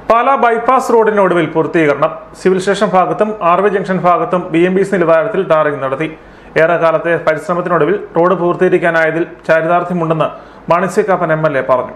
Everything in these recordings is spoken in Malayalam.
പാലാ ബൈപ്പാസ് റോഡിന് ഒടുവിൽ പൂർത്തീകരണം സിവിൽ സ്റ്റേഷൻ ഭാഗത്തും ആർ വി ജംഗ്ഷൻ ഭാഗത്തും ബി എം ബി സി നിലവാരത്തിൽ ടാറിംഗ് നടത്തി ഏറെക്കാലത്തെ പരിശ്രമത്തിനൊടുവിൽ റോഡ് പൂർത്തീകരിക്കാനായതിൽ ചാരിതാർത്ഥ്യമുണ്ടെന്ന് മാണിസ്യക്കാപ്പൻ എം എൽ എ പറഞ്ഞു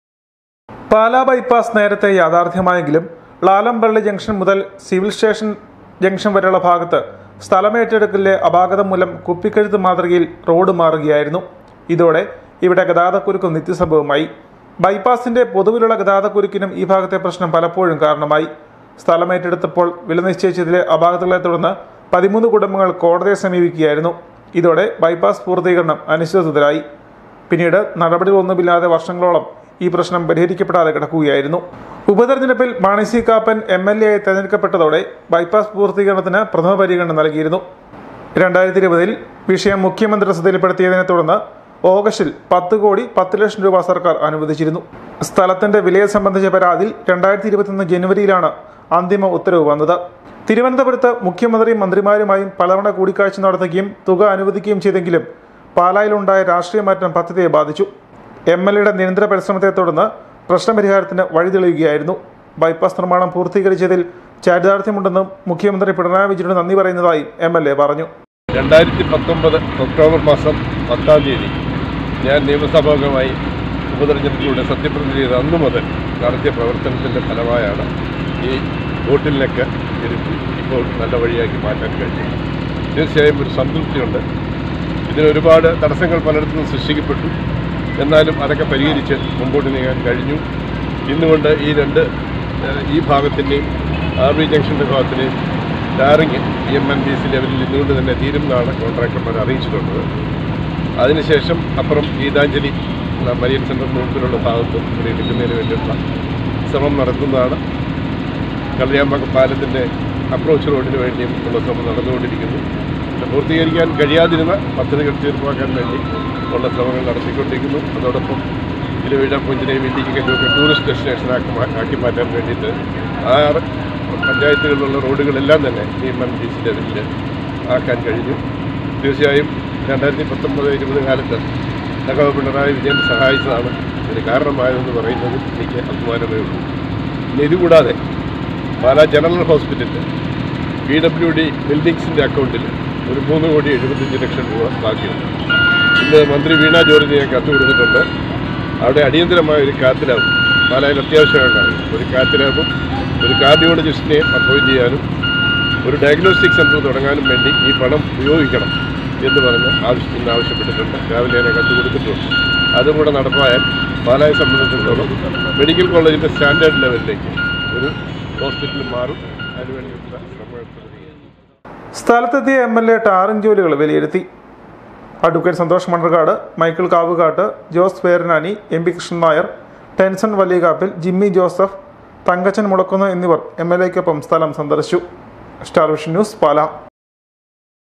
പാലാ ബൈപ്പാസ് നേരത്തെ യാഥാർത്ഥ്യമായെങ്കിലും ലാലംപള്ളി ജംഗ്ഷൻ മുതൽ സിവിൽ സ്റ്റേഷൻ ജംഗ്ഷൻ വരെയുള്ള ഭാഗത്ത് സ്ഥലമേറ്റെടുക്കലിലെ അപാകതം മൂലം കുപ്പിക്കഴുത്ത് മാതൃകയിൽ റോഡ് മാറുകയായിരുന്നു ഇതോടെ ഇവിടെ ഗതാഗതക്കുരുക്ക് നിത്യസംഭവമായി ബൈപ്പാസിന്റെ പൊതുവിലുള്ള ഗതാഗതക്കുരുക്കിനും ഈ ഭാഗത്തെ പ്രശ്നം പലപ്പോഴും കാരണമായി സ്ഥലമേറ്റെടുത്തപ്പോൾ വില നിശ്ചയിച്ചതിലെ അപാകതകളെ തുടർന്ന് പതിമൂന്ന് കുടുംബങ്ങൾ കോടതിയെ സമീപിക്കുകയായിരുന്നു ഇതോടെ ബൈപ്പാസ് പൂർത്തീകരണം അനിശ്ചിതത്വത്തിലായി പിന്നീട് നടപടികളൊന്നുമില്ലാതെ വർഷങ്ങളോളം ഈ പ്രശ്നം പരിഹരിക്കപ്പെടാതെ കിടക്കുകയായിരുന്നു ഉപതെരഞ്ഞെടുപ്പിൽ Mani C Kappan M L A ആയി തെരഞ്ഞെടുക്കപ്പെട്ടതോടെ ബൈപ്പാസ് പൂർത്തീകരണത്തിന് പ്രഥമ പരിഗണന നൽകിയിരുന്നു രണ്ടായിരത്തി ഇരുപതിൽ വിഷയം മുഖ്യമന്ത്രി ശ്രദ്ധയിൽപ്പെടുത്തിയതിനെ തുടർന്ന് ഓഗസ്റ്റിൽ പത്ത് കോടി പത്ത് ലക്ഷം രൂപ സർക്കാർ അനുവദിച്ചിരുന്നു സ്ഥലത്തിന്റെ വിലയെ സംബന്ധിച്ച പരാതിയിൽ രണ്ടായിരത്തി ഇരുപത്തിയൊന്ന് ജനുവരിയിലാണ് അന്തിമ ഉത്തരവ് വന്നത് തിരുവനന്തപുരത്ത് മുഖ്യമന്ത്രിയും മന്ത്രിമാരുമായും പലതവണ കൂടിക്കാഴ്ച നടത്തുകയും തുക അനുവദിക്കുകയും ചെയ്തെങ്കിലും പാലായിലുണ്ടായ രാഷ്ട്രീയ മാറ്റം പദ്ധതിയെ ബാധിച്ചു എം എൽ എയുടെ നിരന്തര പരിശ്രമത്തെ തുടർന്ന് പ്രശ്നപരിഹാരത്തിന് വഴി തെളിയുകയായിരുന്നു ബൈപ്പാസ് നിർമ്മാണം പൂർത്തീകരിച്ചതിൽ ചാരിതാർത്ഥ്യമുണ്ടെന്നും മുഖ്യമന്ത്രി പിണറായി വിജയനോട് നന്ദി പറയുന്നതായി എം എൽ എ പറഞ്ഞു രണ്ടായിരത്തി പത്തൊമ്പത് ഒക്ടോബർ മാസം പത്താം തീയതി ഞാൻ നിയമസഭാംഗമായി ഉപതെരഞ്ഞെടുപ്പിലൂടെ സത്യപ്രതിജ്ഞ ചെയ്ത അന്നു മുതൽ നടത്തിയ പ്രവർത്തനത്തിൻ്റെ ഫലമായാണ് ഈ ബോട്ടിലിനൊക്കെ ഇരുത്തി ഇപ്പോൾ നല്ല വഴിയാക്കി മാറ്റാൻ കഴിഞ്ഞു തീർച്ചയായും ഒരു സംതൃപ്തിയുണ്ട് ഇതിന് ഒരുപാട് തടസ്സങ്ങൾ പലയിടത്തും സൃഷ്ടിക്കപ്പെട്ടു എന്നാലും അതൊക്കെ പരിഹരിച്ച് മുമ്പോട്ട് നീങ്ങാൻ കഴിഞ്ഞു ഇന്നുകൊണ്ട് ഈ രണ്ട് ഏഹ്, ഈ ഭാഗത്തിൻ്റെയും ആർ വി ജംഗ്ഷൻ്റെ ഭാഗത്തിൻ്റെയും tarring E M N B C ലെവലിൽ ഇന്നുകൊണ്ട് തന്നെ തീരുമെന്നാണ് കോൺട്രാക്ടർമാർ അറിയിച്ചിട്ടുള്ളത് അതിനുശേഷം അപ്പുറം ഗീതാഞ്ജലി എന്ന മരിയൻ സെൻ്ററിന് മുമ്പിലുള്ള ഭാഗത്ത് ഇവിടെ എടുക്കുന്നതിന് വേണ്ടിയുള്ള ശ്രമം നടത്തുന്നതാണ് കല്യാമ്പക്ക പാലത്തിൻ്റെ അപ്രോച്ച് റോഡിന് വേണ്ടിയും ഉള്ള ശ്രമം നടന്നുകൊണ്ടിരിക്കുന്നു ഇത് പൂർത്തീകരിക്കാൻ കഴിയാതിരുന്ന പദ്ധതികൾ തീർപ്പാക്കാൻ വേണ്ടി ഉള്ള ശ്രമങ്ങൾ നടത്തിക്കൊണ്ടിരിക്കുന്നു അതോടൊപ്പം ഇലവിഴ പുഞ്ചിനെയും ഇല്ലിക്കൊക്കെ ടൂറിസ്റ്റ് ഡെസ്റ്റിനേഷൻ ആക്കി മാ- ആക്കി മാറ്റാൻ വേണ്ടിയിട്ട് ആറ് പഞ്ചായത്തുകളിലുള്ള റോഡുകളെല്ലാം തന്നെ ഈ എം എം ഡി സി ലെവലിൽ ആക്കാൻ കഴിഞ്ഞു തീർച്ചയായും രണ്ടായിരത്തി പത്തൊമ്പത് ഇരുപത് കാലത്ത് സഖാവ് പിണറായി വിജയൻ സഹായിച്ചതാണ് ഇതിന് കാരണമായതെന്ന് പറയുന്നത് എനിക്ക് അഭിമാനമേ ഉള്ളൂ ഇനി ഇതുകൂടാതെ പാലാ ജനറൽ ഹോസ്പിറ്റലിൽ പി ഡബ്ല്യു ഡി ബിൽഡിങ്സിൻ്റെ അക്കൗണ്ടിൽ ഒരു മൂന്ന് കോടി എഴുപത്തഞ്ച് ലക്ഷം രൂപ ബാക്കിയുണ്ട് ഇന്ന് മന്ത്രി വീണ ജോർജിനെ കത്ത് കൊടുത്തിട്ടുണ്ട് അവിടെ അടിയന്തരമായ ഒരു കാത്തിലാവും പാലായിൽ അത്യാവശ്യമാണ് ഒരു കാത്തിലാവും ഒരു കാർഡിയോളജിസ്റ്റിനെ അപ്പോയിൻറ്റ് ചെയ്യാനും ഒരു ഡയഗ്നോസ്റ്റിക് സെൻറ്റർ തുടങ്ങാനും വേണ്ടി ഈ പണം ഉപയോഗിക്കണം എന്ന് പറഞ്ഞ് ആവശ്യം ഇന്ന് ആവശ്യപ്പെട്ടിട്ടുണ്ട് രാവിലെ തന്നെ കത്ത് കൊടുത്തിട്ടുണ്ട് അതും കൂടെ നടപ്പായാൽ പാലായെ സംബന്ധിച്ചിടത്തോളം മെഡിക്കൽ കോളേജിൻ്റെ സ്റ്റാൻഡേർഡ് ലെവലിലേക്ക് ഒരു ഹോസ്പിറ്റൽ മാറും അതിനുവേണ്ടിയുള്ള ശ്രമങ്ങൾ തുടരുകയാണ് സ്ഥലത്തെത്തിയ എം എൽ എ ടാറിംഗ് ജോലികൾ വിലയിരുത്തി advocate Santhosh Mannarkkad Michael Kavukattu Jose Peranani M P Krishnan Nair Tenson Valiyakappil Jimmy Joseph Thankachan Mulakkunnu എന്നിവർ എം എൽ എക്കൊപ്പം സ്ഥലം സന്ദർശിച്ചു സ്റ്റാർ വിഷൻ ന്യൂസ് പാല